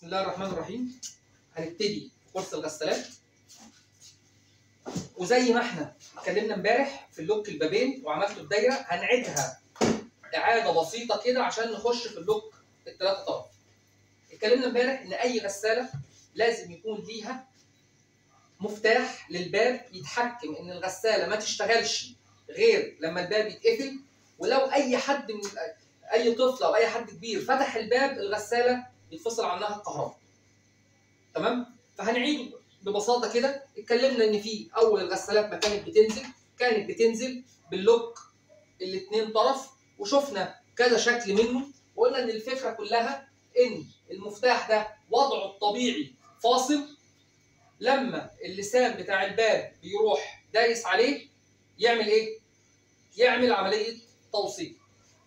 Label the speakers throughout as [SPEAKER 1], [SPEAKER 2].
[SPEAKER 1] الله الرحمن الرحيم هنبتدي كورس الغسالات وزي ما احنا اتكلمنا امبارح في اللوك البابين وعملته الدايره هنعيدها اعاده بسيطه كده عشان نخش في اللوك الثلاثه طرف. اتكلمنا امبارح ان اي غساله لازم يكون ليها مفتاح للباب يتحكم ان الغساله ما تشتغلش غير لما الباب يتقفل ولو اي حد من اي طفل او اي حد كبير فتح الباب الغساله يتفصل عنها الكهرباء. تمام؟ فهنعيد ببساطه كده اتكلمنا ان في اول الغسالات ما كانت بتنزل كانت بتنزل باللوك الاثنين طرف وشفنا كذا شكل منه وقلنا ان الفكره كلها ان المفتاح ده وضعه الطبيعي فاصل لما اللسان بتاع الباب بيروح دايس عليه يعمل ايه؟ يعمل عمليه توصيل.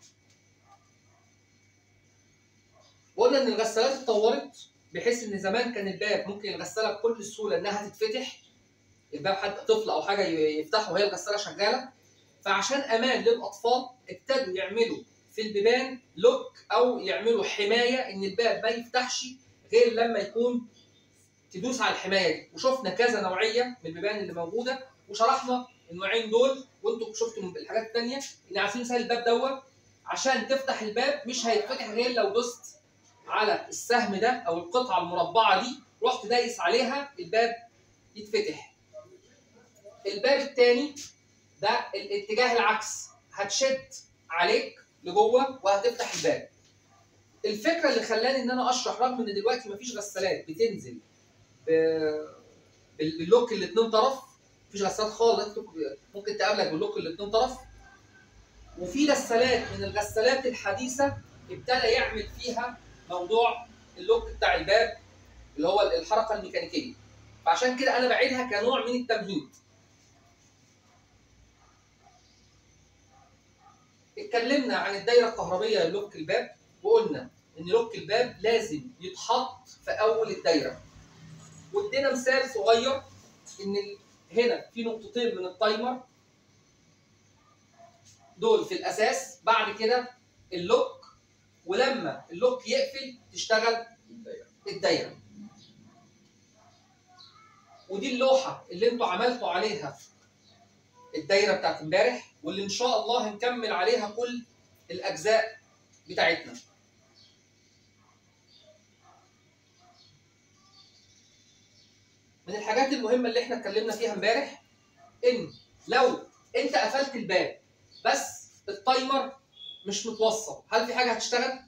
[SPEAKER 1] وقلنا ان الغسالات اتطورت بحيث ان زمان كان الباب ممكن الغساله بكل سهوله انها تتفتح الباب حد طفل او حاجه يفتحه وهي الغساله شغاله فعشان امان للاطفال ابتدوا يعملوا في البيبان لوك او يعملوا حمايه ان الباب ما يفتحش غير لما يكون تدوس على الحمايه دي وشفنا كذا نوعيه من البيبان اللي موجوده وشرحنا النوعين دول وانتم شفتوا من الحاجات الثانيه ان عارفين مثال الباب دوت عشان تفتح الباب مش هيتفتح غير لو دوست على السهم ده او القطعه المربعه دي رحت دايس عليها الباب يتفتح. الباب الثاني ده الاتجاه العكس هتشد عليك لجوه وهتفتح الباب. الفكره اللي خلاني ان انا اشرح رغم ان دلوقتي مفيش غسالات بتنزل باللوك الاثنين طرف مفيش غسالات خالص ممكن تقابلك باللوك الاثنين طرف وفي غسالات من الغسالات الحديثه ابتدى يعمل فيها موضوع اللوك بتاع الباب اللي هو الحركه الميكانيكيه فعشان كده انا بعيدها كنوع من التمهيد اتكلمنا عن الدايره الكهربيه للوك الباب وقلنا ان لوك الباب لازم يتحط في اول الدايره وادينا مثال صغير ان هنا في نقطتين من التايمر دول في الاساس بعد كده اللوك ولما اللوك يقفل تشتغل الدايره ودي اللوحه اللي انتوا عملتوا عليها الدايره بتاعت امبارح واللي ان شاء الله هنكمل عليها كل الاجزاء بتاعتنا من الحاجات المهمه اللي احنا اتكلمنا فيها امبارح ان لو انت قفلت الباب بس التايمر مش متوصل هل في حاجه هتشتغل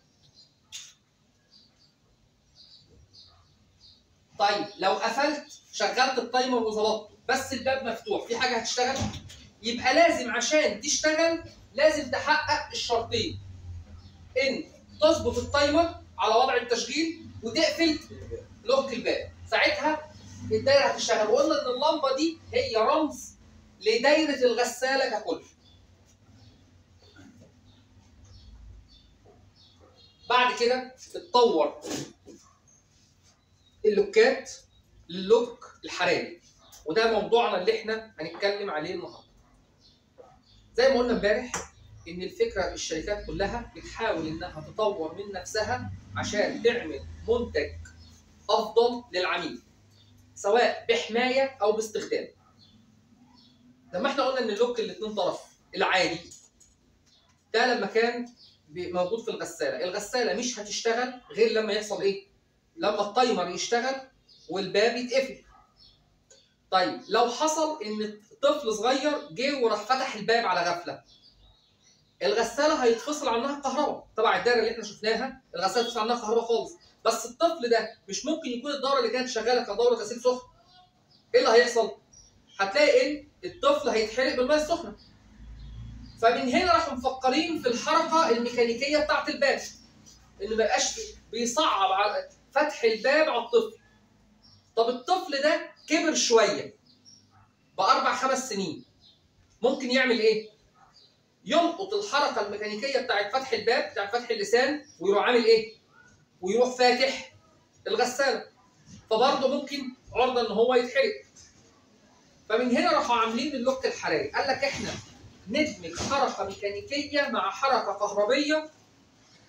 [SPEAKER 1] طيب لو قفلت شغلت التايمر وظبطته بس الباب مفتوح في حاجه هتشتغل يبقى لازم عشان تشتغل لازم تحقق الشرطين ان تظبط التايمر على وضع التشغيل وتقفل لوك الباب ساعتها الدايره هتشتغل وقلنا ان اللمبه دي هي رمز لدايره الغساله ككل بعد كده اتطور اللوكات للوك الحراري وده موضوعنا اللي احنا هنتكلم عليه النهارده زي ما قلنا امبارح ان الفكره الشركات كلها بتحاول انها تطور من نفسها عشان تعمل منتج افضل للعميل سواء بحمايه او باستخدام لما احنا قلنا ان اللوك الاثنين طرف العادي ده لما كان موجود في الغساله، الغساله مش هتشتغل غير لما يحصل ايه؟ لما التايمر يشتغل والباب يتقفل. طيب لو حصل ان طفل صغير جه وراح فتح الباب على غفله. الغساله هيتفصل عنها الكهرباء، طبعا الدايره اللي احنا شفناها الغساله هيتفصل عنها الكهرباء خالص، بس الطفل ده مش ممكن يكون الدوره اللي كانت شغاله كدوره غسيل سخن. ايه اللي هيحصل؟ هتلاقي ان الطفل هيتحرق بالميه السخنه. فمن هنا راحوا مفكرين في الحركه الميكانيكيه بتاعت الباب ان ما يبقاش بيصعب على فتح الباب على الطفل طب الطفل ده كبر شويه باربع خمس سنين ممكن يعمل ايه؟ يلقط الحركه الميكانيكيه بتاعت فتح الباب بتاعت فتح اللسان ويروح عامل ايه؟ ويروح فاتح الغساله فبرضه ممكن عرضه ان هو يتحرق فمن هنا راحوا عاملين اللوك الحراري قال لك احنا ندمج حركه ميكانيكيه مع حركه كهربيه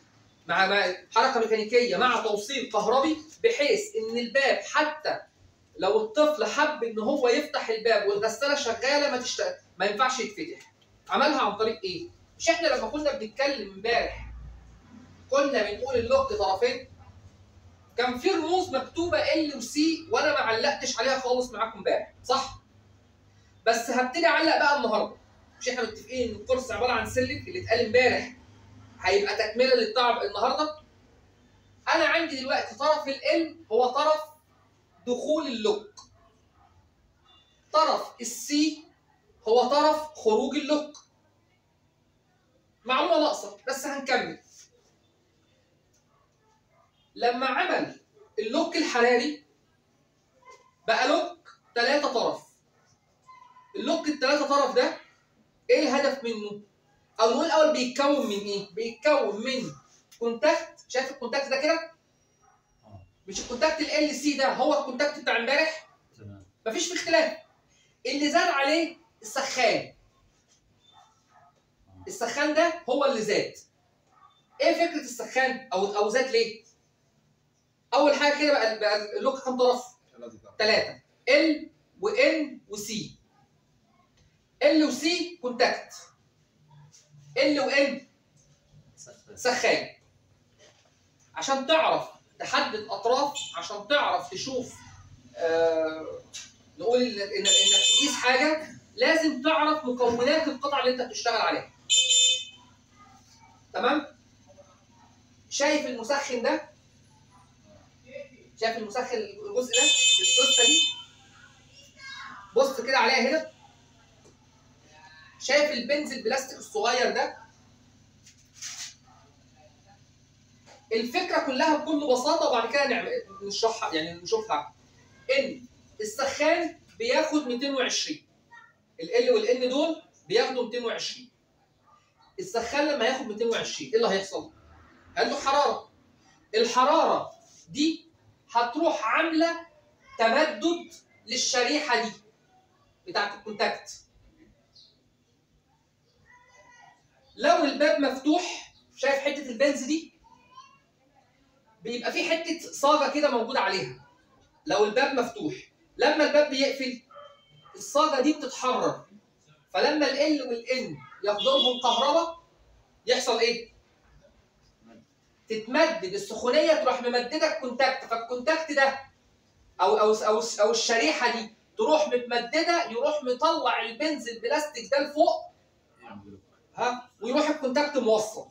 [SPEAKER 1] مع مع حركه ميكانيكيه مع توصيل كهربي بحيث ان الباب حتى لو الطفل حب ان هو يفتح الباب والغساله شغاله ما تشت... ما ينفعش يتفتح عملها عن طريق ايه مش احنا لما كنا بنتكلم امبارح كنا بنقول اللوك طرفين كان في رموز مكتوبه ال وسي وانا ما علقتش عليها خالص معاكم امبارح صح بس هبتدي اعلق بقى النهارده مش احنا متفقين ان الكورس عباره عن سلم اللي اتقال امبارح هيبقى تكمله للتعب النهارده انا عندي دلوقتي طرف ال هو طرف دخول اللوك طرف السي هو طرف خروج اللوك معلومه ناقصه بس هنكمل لما عمل اللوك الحراري بقى لوك ثلاثة طرف اللوك الثلاثة طرف ده ايه الهدف منه؟ او نقول الاول بيتكون من ايه؟ بيتكون من كونتاكت شايف الكونتاكت ده كده؟
[SPEAKER 2] اه
[SPEAKER 1] مش الكونتاكت ال سي ده هو الكونتاكت بتاع امبارح؟
[SPEAKER 2] تمام
[SPEAKER 1] مفيش في اختلاف اللي زاد عليه السخان السخان ده هو اللي زاد ايه فكره السخان او او زاد ليه اول حاجه كده بقى بقى اللوك كام طرف ثلاثه ال وان وسي ال وسي كونتاكت ال وان
[SPEAKER 2] سخان
[SPEAKER 1] سخان عشان تعرف تحدد اطراف عشان تعرف تشوف آه نقول إن- إن- انك تقيس حاجه لازم تعرف مكونات القطعه اللي انت بتشتغل عليها تمام شايف المسخن ده شايف المسخن الجزء ده القصه دي بص كده عليها هنا شايف البنز البلاستيك الصغير ده الفكره كلها بكل بساطه وبعد كده نعمل نشرحها يعني نشوفها ان السخان بياخد 220 ال والان دول بياخدوا 220 السخان لما ياخد 220 ايه اللي هيحصل؟ عنده حراره الحراره دي هتروح عامله تمدد للشريحه دي بتاعت الكونتاكت لو الباب مفتوح شايف حته البنز دي بيبقى في حته صاجه كده موجوده عليها لو الباب مفتوح لما الباب بيقفل الصاجه دي بتتحرر فلما ال والان ياخدهم كهرباء يحصل ايه؟ تتمدد السخونيه تروح ممدده الكونتاكت فالكونتاكت ده او او او او الشريحه دي تروح متمدده يروح مطلع البنز البلاستيك ده لفوق
[SPEAKER 2] يعمل لوك.
[SPEAKER 1] ها ويروح الكونتاكت موصل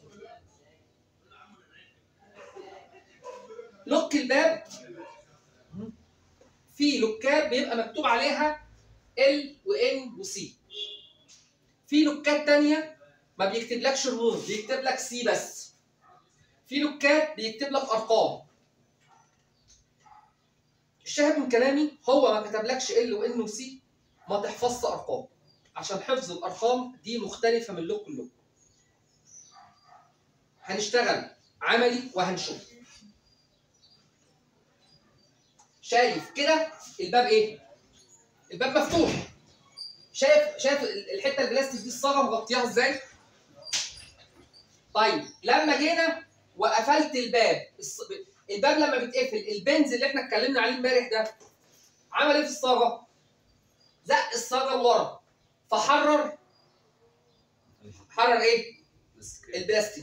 [SPEAKER 1] لوك الباب في لوكات بيبقى مكتوب عليها ال وان وسي في لوكات تانية ما بيكتبلكش رموز بيكتب لك سي بس في لوكات بيكتب لك ارقام الشاهد من كلامي هو ما كتبلكش ال وان وسي ما تحفظش ارقام عشان حفظ الارقام دي مختلفه من لوك لوك هنشتغل عملي وهنشوف شايف كده الباب ايه الباب مفتوح شايف شايف الحته البلاستيك دي الصاغه مغطياها ازاي طيب لما جينا وقفلت الباب الص- الباب لما بيتقفل البنز اللي احنا اتكلمنا عليه امبارح ده عمل ايه في الصاغه زق الصاغه لورا فحرر حرر ايه
[SPEAKER 2] بس كده.
[SPEAKER 1] البلاستيك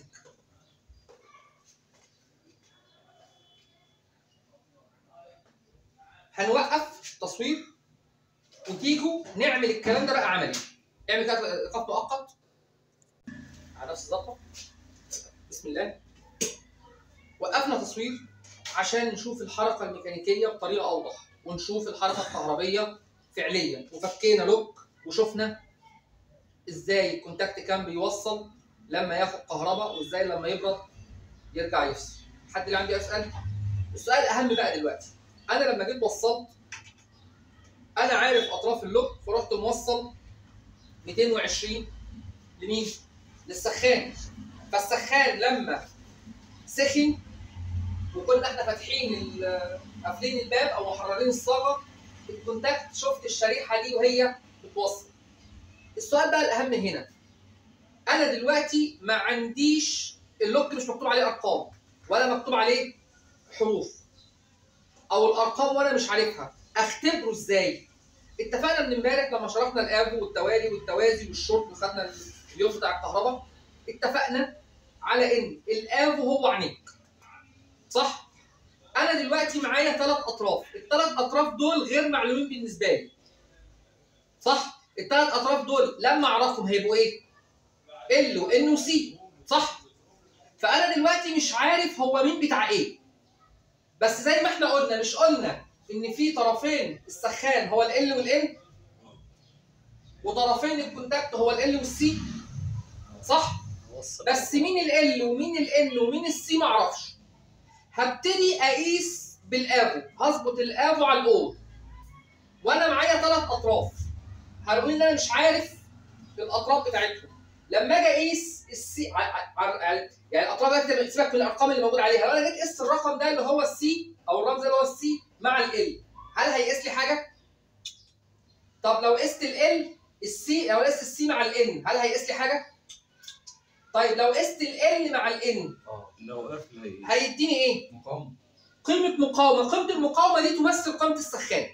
[SPEAKER 1] هنوقف تصوير وتيجوا نعمل الكلام ده بقى عملي اعمل كده ايقاف مؤقت على نفس الضغطه بسم الله وقفنا تصوير عشان نشوف الحركه الميكانيكيه بطريقه اوضح ونشوف الحركه الكهربيه فعليا وفكينا لوك وشفنا ازاي الكونتاكت كان بيوصل لما ياخد كهرباء وازاي لما يبرد يرجع يفصل حد اللي عنده اسئله السؤال الاهم بقى دلوقتي انا لما جيت وصلت انا عارف اطراف اللوك فرحت موصل 220 لمين للسخان فالسخان لما سخن وكنا احنا فاتحين ال- قافلين الباب او محررين الصاغه الكونتاكت شفت الشريحه دي وهي بتوصل السؤال بقى الاهم هنا انا دلوقتي ما عنديش اللوك مش مكتوب عليه ارقام ولا مكتوب عليه حروف او الارقام وانا مش عارفها اختبره ازاي اتفقنا من امبارح لما شرحنا الافو والتوالي والتوازي والشورت وخدنا اليوم بتاع الكهرباء اتفقنا على ان الافو هو عينيك صح انا دلوقتي معايا ثلاث اطراف الثلاث اطراف دول غير معلومين بالنسبه لي صح الثلاث اطراف دول لما اعرفهم هيبقوا ايه ال وان وسي صح فانا دلوقتي مش عارف هو مين بتاع ايه بس زي ما احنا قلنا مش قلنا ان في طرفين السخان هو ال والان وطرفين الكونتاكت هو ال والسي صح
[SPEAKER 2] وصل
[SPEAKER 1] بس مين ال ومين الان ومين السي معرفش هبتدي اقيس بالافو هظبط الافو على الاو وانا معايا ثلاث اطراف هنقول ان انا مش عارف الاطراف بتاعتهم لما اجي اقيس السي ع- ع- ع- يعني الاطراف دي سيبك من الارقام اللي موجوده عليها لو انا جيت قست الرقم ده اللي هو السي او الرمز اللي هو السي مع ال هل هيقيس لي حاجه؟ طب لو قست ال السي لو قست السي مع الان هل هيقيس لي حاجه؟ طيب لو قست ال مع الان
[SPEAKER 2] اه لو قفل هي
[SPEAKER 1] هيديني ايه؟
[SPEAKER 2] مقاومة
[SPEAKER 1] قيمة مقاومة، قيمة المقاومة دي تمثل قيمة السخان.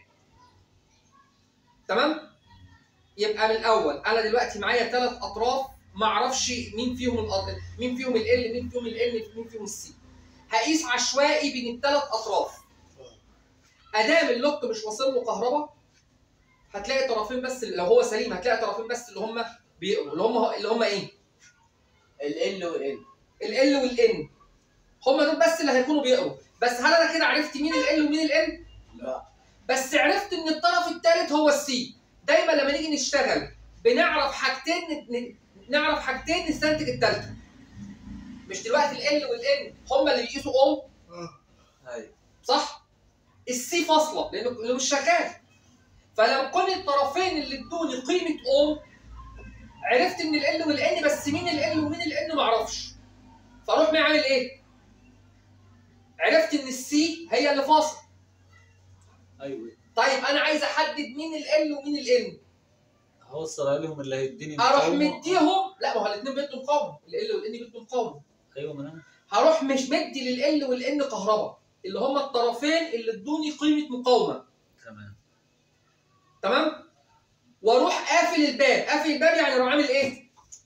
[SPEAKER 1] تمام؟ يبقى من الأول أنا دلوقتي معايا ثلاث أطراف ما أعرفش مين فيهم الأط... مين فيهم ال مين فيهم ال مين فيهم السي. هقيس عشوائي بين الثلاث أطراف. أدام اللوك مش واصل له كهرباء هتلاقي طرفين بس لو هو سليم هتلاقي طرفين بس اللي هم بيقروا اللي هم اللي هم إيه؟
[SPEAKER 3] ال والان
[SPEAKER 1] ال والان هم دول بس اللي هيكونوا بيقروا بس هل انا كده عرفت مين ال ومين الان
[SPEAKER 3] لا
[SPEAKER 1] بس عرفت ان الطرف الثالث هو السي دايما لما نيجي نشتغل بنعرف حاجتين ن- نعرف حاجتين نستنتج الثالثه مش دلوقتي ال والان هم اللي بيقيسوا اوم
[SPEAKER 3] ايوه
[SPEAKER 1] صح السي فاصله لانه لأنه مش شغال فلو كون الطرفين اللي ادوني قيمه اوم عرفت ان ال والان بس مين ال ومين الان ما اعرفش فاروح عامل ايه عرفت ان السي هي اللي فاصله
[SPEAKER 2] ايوه
[SPEAKER 1] طيب انا عايز احدد مين ال ومين الان
[SPEAKER 2] هوصل عليهم اللي هيديني
[SPEAKER 1] اروح
[SPEAKER 2] مقاومة.
[SPEAKER 1] مديهم لا ما هو الاثنين بيدوا مقاومه ال والان بيدوا مقاومه
[SPEAKER 2] ايوه ما انا
[SPEAKER 1] هروح مش مدي لل والان كهرباء اللي هم الطرفين اللي ادوني قيمه مقاومه
[SPEAKER 2] تمام
[SPEAKER 1] تمام واروح قافل الباب قافل الباب يعني اروح عامل ايه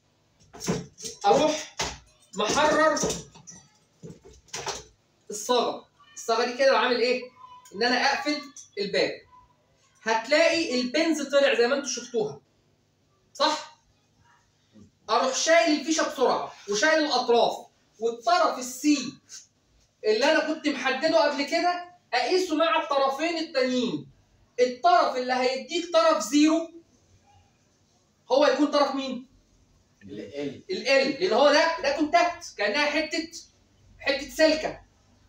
[SPEAKER 1] اروح محرر الصاغه الصاغه دي كده عامل ايه ان انا اقفل الباب هتلاقي البنز طلع زي ما انتم شفتوها صح اروح شايل الفيشه بسرعه وشايل الاطراف والطرف السي اللي انا كنت محدده قبل كده اقيسه مع الطرفين التانيين الطرف اللي هيديك طرف زيرو هو يكون طرف مين؟
[SPEAKER 3] ال
[SPEAKER 1] ال لان هو ده ده كونتاكت كانها حته حته سلكه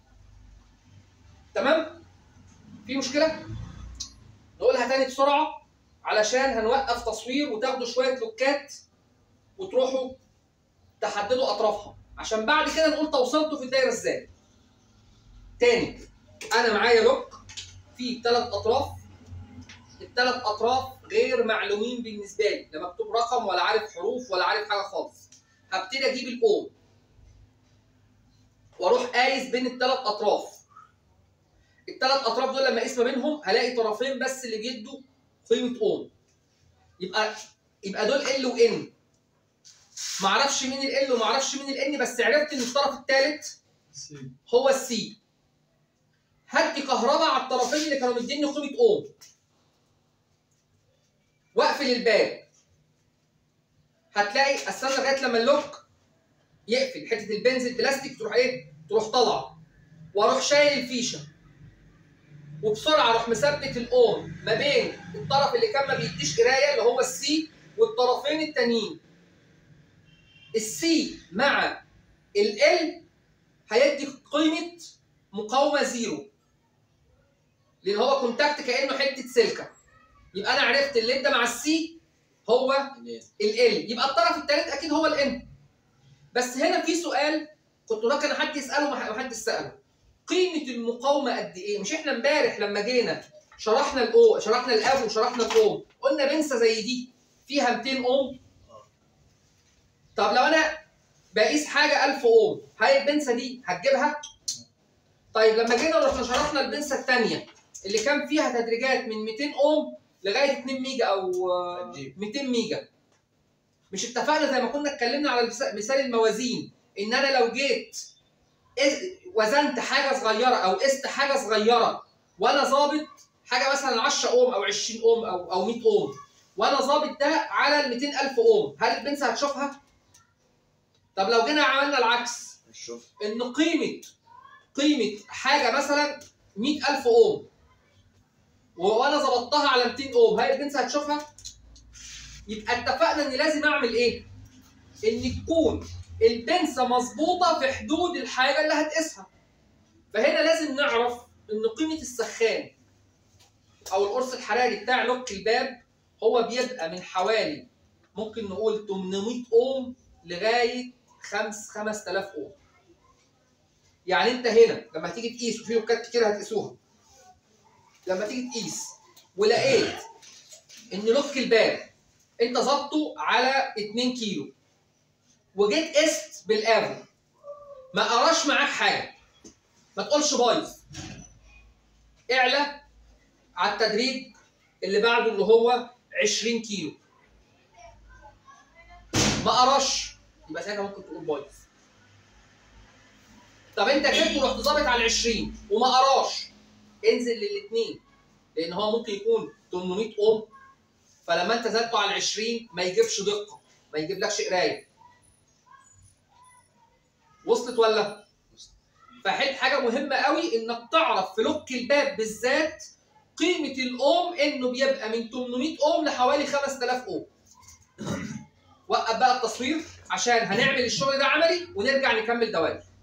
[SPEAKER 1] تمام؟ في مشكله؟ نقولها تاني بسرعه علشان هنوقف تصوير وتاخدوا شويه لوكات وتروحوا تحددوا اطرافها عشان بعد كده نقول توصلتوا في الدايره ازاي. تاني انا معايا لوك فيه ثلاث اطراف الثلاث اطراف غير معلومين بالنسبه لي لا مكتوب رقم ولا عارف حروف ولا عارف حاجه خالص هبتدي اجيب الاوم واروح قايس بين الثلاث اطراف الثلاث اطراف دول لما اقيس ما بينهم هلاقي طرفين بس اللي بيدوا قيمه اوم يبقى يبقى دول ال وان ما اعرفش مين ال وما اعرفش مين الان بس عرفت ان الطرف الثالث هو السي هدي كهرباء على الطرفين اللي كانوا مديني قيمه اوم واقفل الباب هتلاقي استنى لغايه لما اللوك يقفل حته البنز البلاستيك تروح ايه؟ تروح طالعه واروح شايل الفيشه وبسرعه اروح مثبت الاوم ما بين الطرف اللي كان ما بيديش قرايه اللي هو السي والطرفين التانيين السي مع ال هيدي قيمه مقاومه زيرو لان هو كونتاكت كانه حته سلكه يبقى انا عرفت اللي انت مع السي هو ال يبقى الطرف الثالث اكيد هو الان بس هنا في سؤال كنت ممكن حد يساله ما حد ساله قيمه المقاومه قد ايه مش احنا امبارح لما جينا شرحنا الاو شرحنا الاب وشرحنا الاوم قلنا بنسه زي دي فيها 200 اوم طب لو انا بقيس حاجه 1000 اوم هل البنسه دي هتجيبها؟ طيب لما جينا رحنا شرحنا البنسه الثانيه اللي كان فيها تدريجات من 200 اوم لغايه 2 ميجا او آه،
[SPEAKER 3] هتجيب.
[SPEAKER 1] 200 ميجا مش اتفقنا زي ما كنا اتكلمنا على المس- مثال الموازين ان انا لو جيت إز- وزنت حاجه صغيره او قست حاجه صغيره وانا ظابط حاجه مثلا 10 اوم او 20 اوم او او 100 اوم وانا ظابط ده على ال 200000 اوم هل البنسه هتشوفها؟ طب لو جينا عملنا العكس
[SPEAKER 3] شوف
[SPEAKER 1] ان قيمه قيمه حاجه مثلا 100000 اوم وانا ظبطتها على 200 اوم هل البنسه هتشوفها؟ يبقى اتفقنا ان لازم اعمل ايه؟ ان تكون البنسه مظبوطه في حدود الحاجه اللي هتقيسها. فهنا لازم نعرف ان قيمه السخان او القرص الحراري بتاع لوك الباب هو بيبقى من حوالي ممكن نقول 800 اوم لغايه 5 5000 اوم. يعني انت هنا لما تيجي تقيس وفي لوكات كتير هتقيسوها. لما تيجي تقيس ولقيت ان لوك الباب انت ظبطه على 2 كيلو وجيت قست بالافرج ما قراش معاك حاجه ما تقولش بايظ اعلى على التدريج اللي بعده اللي هو 20 كيلو ما قراش يبقى ساعتها ممكن تقول بايظ طب انت جيت ورحت ظابط على ال 20 وما قراش انزل للاثنين لان هو ممكن يكون 800 اوم فلما انت زدته على ال 20 ما يجيبش دقه ما يجيبلكش قرايه وصلت ولا؟ فحل حاجه مهمه قوي انك تعرف في لوك الباب بالذات قيمه الاوم انه بيبقى من 800 اوم لحوالي 5000 اوم. وقف بقى التصوير عشان هنعمل الشغل ده عملي ونرجع نكمل دوالي.